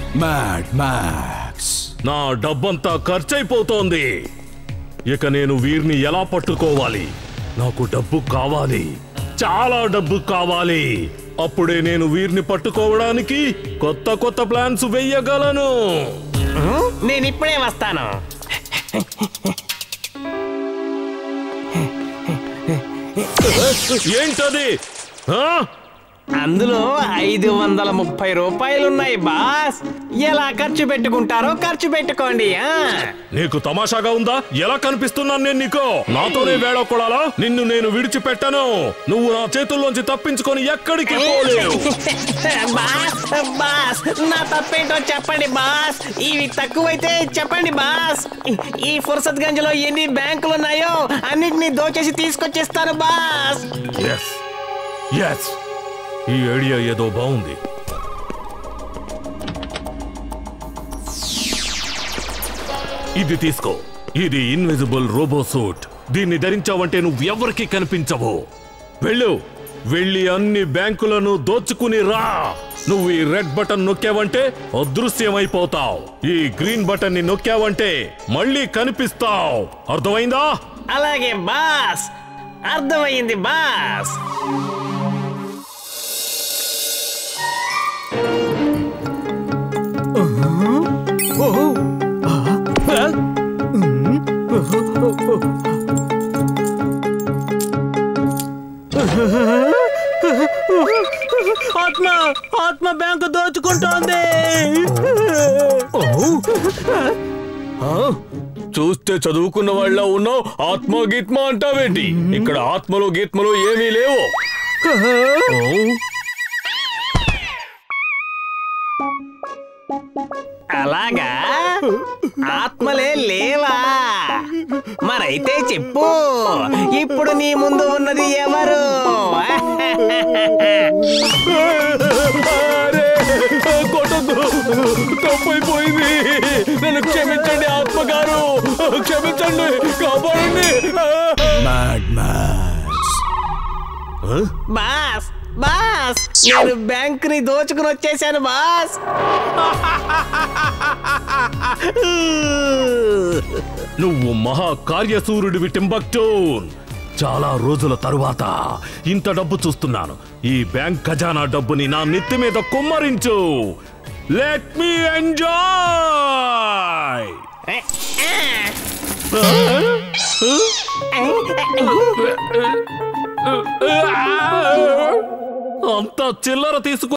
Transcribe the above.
Mad max నా డబ్బంతా ఖర్చయిపోతోంది ఇక నేను వీరిని ఎలా పట్టుకోవాలి నాకు డబ్బు కావాలి చాలా డబ్బు కావాలి అప్పుడే నేను వీరిని పట్టుకోవడానికి కొత్త కొత్త ప్లాన్స్ వెయ్యగలను నేను ఇప్పుడే వస్తాను ఏంటది ఆ? అందులో ఐదు వందల ముప్పై రూపాయలున్నాయి బాస్ ఎలా ఖర్చు పెట్టుకుంటారో ఖర్చు పెట్టుకోండి ఆ? నీకు తమాషాగా ఉందా ఎలా కనిపిస్తున్నాను నేను నీకు నాతోనే వేడొక్కడాలా నిన్ను నేను విడిచిపెట్టను నువ్వు నా చేతుల్లోంచి తప్పించుకొని ఎక్కడికి పోలేవు బాస్ బాస్ నా తప్పేంటో చెప్పండి బాస్ ఇవి తక్కువైతే చెప్పండి బాస్ ఈ ఫుర్సత్ గంజ్ లో ఎన్ని బ్యాంకులు ఉన్నాయో అన్నిటిని దోచేసి తీసుకొచ్చేస్తాను బాస్ ఎస్ ఎస్ ఈ ఐడియా ఏదో బాగుంది ఇది తీసుకో ఇది ఇన్విజిబుల్ రోబో సూట్ దీన్ని ధరించావంటే నువ్వు ఎవరికి కనిపించవు వెళ్ళు వెళ్ళి అన్ని బ్యాంకులను దోచుకుని రా నువ్వు ఈ రెడ్ బటన్ నొక్కావంటే అదృశ్యమైపోతావు ఈ గ్రీన్ బటన్ ని నొక్కావంటే మళ్ళీ కనిపిస్తావు అర్థమైందా అలాగే బాస్ అర్థమైంది బాస్ ఆత్మ ఆత్మ బ్యాంకు దోచుకుంటోంది చూస్తే చదువుకున్న వాళ్ళ ఉన్నావు ఆత్మ గీత్మ అంటావేంటి ఇక్కడ ఆత్మలు గీత్మలు ఏమీ లేవు అలాగా ఆత్మలే లేవా మరైతే చెప్పు ఇప్పుడు నీ ముందు ఉన్నది ఎవరు కొట్టద్దు తప్పైపోయింది నన్ను క్షమించండి ఆత్మగారు క్షమించండి కాపాడండి మ్యాడ్ మ్యాక్స్ బాస్ బాస్ నేను బ్యాంకుని దోచుకుని వచ్చేసాను బాస్ నువ్వు మహా కార్యసూర్యుడివి టింబక్టూన్ చాలా రోజుల తరువాత ఇంత డబ్బు చూస్తున్నాను ఈ బ్యాంక్ ఖజానా డబ్బుని నా నెత్తి మీద కుమ్మరించు లెట్ మీ ఎంజాయ్ అంత చిల్లర తీసుకు